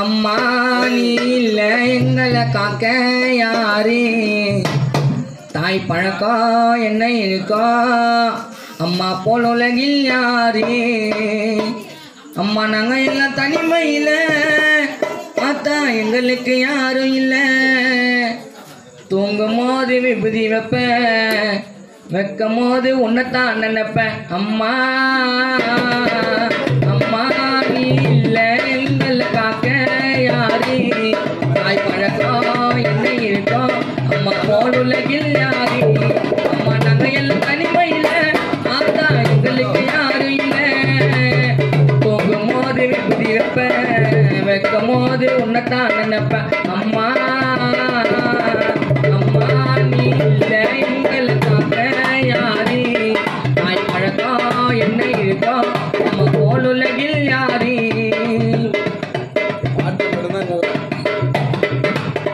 அம்மா நீ இல்ல எங்களை காக்க யாரு தாய் பழக்கம் என்ன இருக்கோ அம்மா போல் உலகில் யாரு அம்மா நாங்க எல்லாம் தனிமையில பார்த்தா எங்களுக்கு யாரும் இல்லை தூங்கும் போது விபூதி வைப்பேன் வைக்கும் போது உன்னைத்தான் நினைப்பேன் அம்மா அம்மா நீ இல்லை எங்களை காக்க யாரு தாய் பழக்கம் என்ன இருக்கும் அம்மா போல் உலகில் யாரு அம்மா நாங்க எல்லாம் தனிமையில ஆத்தா எங்களுக்கு யாரும் இல்லை தூங்கும் போது விபூதி வைப்பேன் வைக்கும் போது உன்னைத்தான் நினைப்பேன் அம்மா அம்மா நீ இல்லை எங்களுக்காக யாரு தாய் பழக்கம் என்ன இருக்கோ நம்ம போல் உலகில் யாரு பாட்டு மட்டும்தான் இங்க வரும்.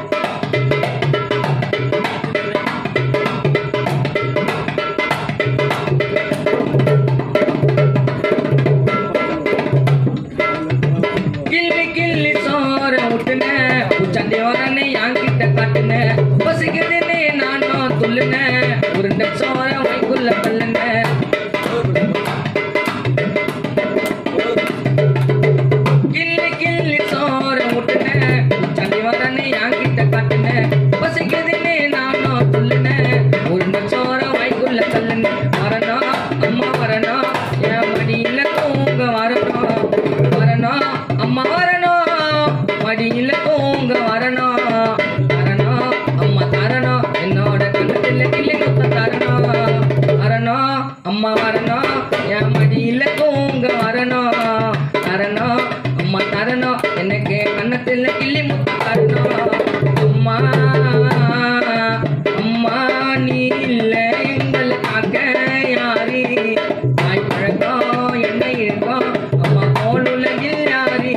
கிள்ளி கிள்ளி சோற விட்டுன சண்டை வரனே என்கிட்ட காட்டுன பசிக்குதுன்னு நானும் துள்ளுன உருண்டை சோற வைக்குள்ள பல்லுன கிள்ளி கிள்ளி சோற விட்டுன சண்டை வரனே என்கிட்ட காட்டுன பசிக்குதுன்னு நானும் துள்ளுன உருண்டை சோற வைக்குள்ள பல்லுன வரணும் அம்மா வரணும் என் மடியில தூங்க வரணும் வரணும் அம்மா வரணும் மடியில தூங்க வரணும் வரணும் அம்மா தரணும் என்னோட கண்ணத்துல கிள்ளி முத்த தரணும் வரணும் அம்மா வரணும் என் மடியில தூங்க வரணும் தரணும் அம்மா தரணும் எனக்கு கண்ணத்துல கிள்ளி முத்த தரணும் அம்மா அம்மா நீ இல்லை எங்களை காக்க யாரு தாய் பழக்கம் என்ன இருக்கும் அம்மா போல் உலகில் யாரு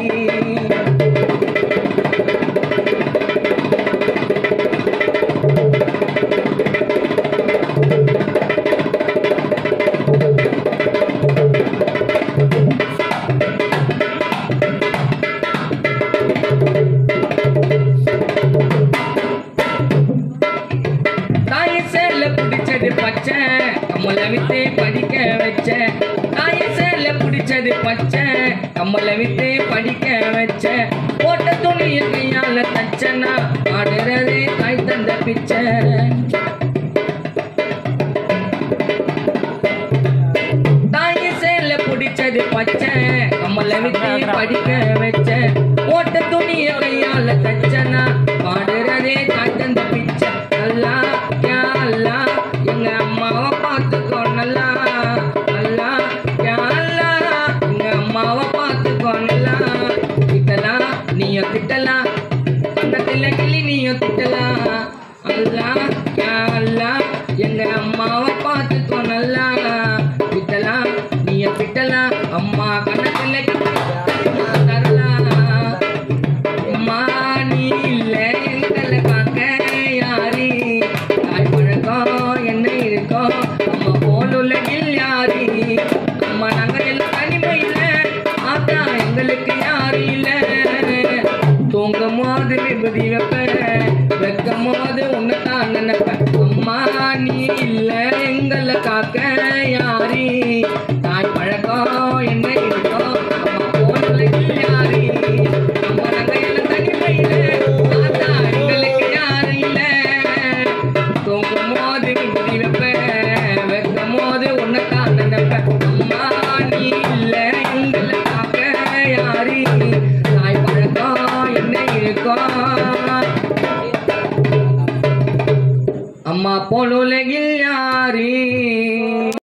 தாய் சேல பிடிச்சது பச்சை கம்மல வித்து படிக்க வச்ச தாய் சேல பிடிச்சது பச்சை கம்மல வித்து படிக்க வச்ச போட்ட துணிய கையால தச்சனா ஆடுறது தாய் தந்த பிச்சை தாய் சேல பிடிச்சது பச்சை கம்மல வித்து படிக்க வச்ச போட்ட துணிய கையால தச்சனா பாடுறதே தாய் தந்த பிச்சை அல்லா யா அல்லா எங்க அம்மாவை பார்த்துக்கோ நல்லா அல்லா யா அல்லா எங்க அம்மாவை பார்த்துக்கோ நல்லா திட்டலாம் நீயும் திட்டலாம் பக்கத்துல கிளி நீயும் திட்டலாம் அல்லா யா அல்லா எங்க அம்மாவை பார்த்துக்கோ நல்லா திட்டலாம் நீயும் திட்டலாம் அம்மா கண்ணத்துல தரலாம் அம்மா நீ இல்ல எங்களை காக்க யாரு தாய் பழக்கம் என்ன இருக்கும் அம்மா போல் உலகில் யாரு அம்மா நாங்க எல்லாம் தனிமையில ஆத்தா எங்களுக்கு யாரு இல்ல தூங்கும் போது விபதி வைப்பேன் வைக்கும் போது உன்னைத்தான் நினைப்பேன் அம்மா நீ இல்ல எங்களை காக்க யாரு தாய் பழக்கம் என்ன இருக்கும் அம்மா போல் உலகில் யாரு அம்மா நாங்க எல்லாம் தனிமையில ஆத்தா எங்களுக்கு யாரு இல்ல தூங்கும் போது விபதி வைப்பேன் வைக்கும் போது உன்னைத்தான் நினைப்பேன் அம்மா நீ இல்ல எங்களை காக்க யாரு தாய் பழக்கம் என்ன இருக்கும் அம்மா போல் உலகில் யாரு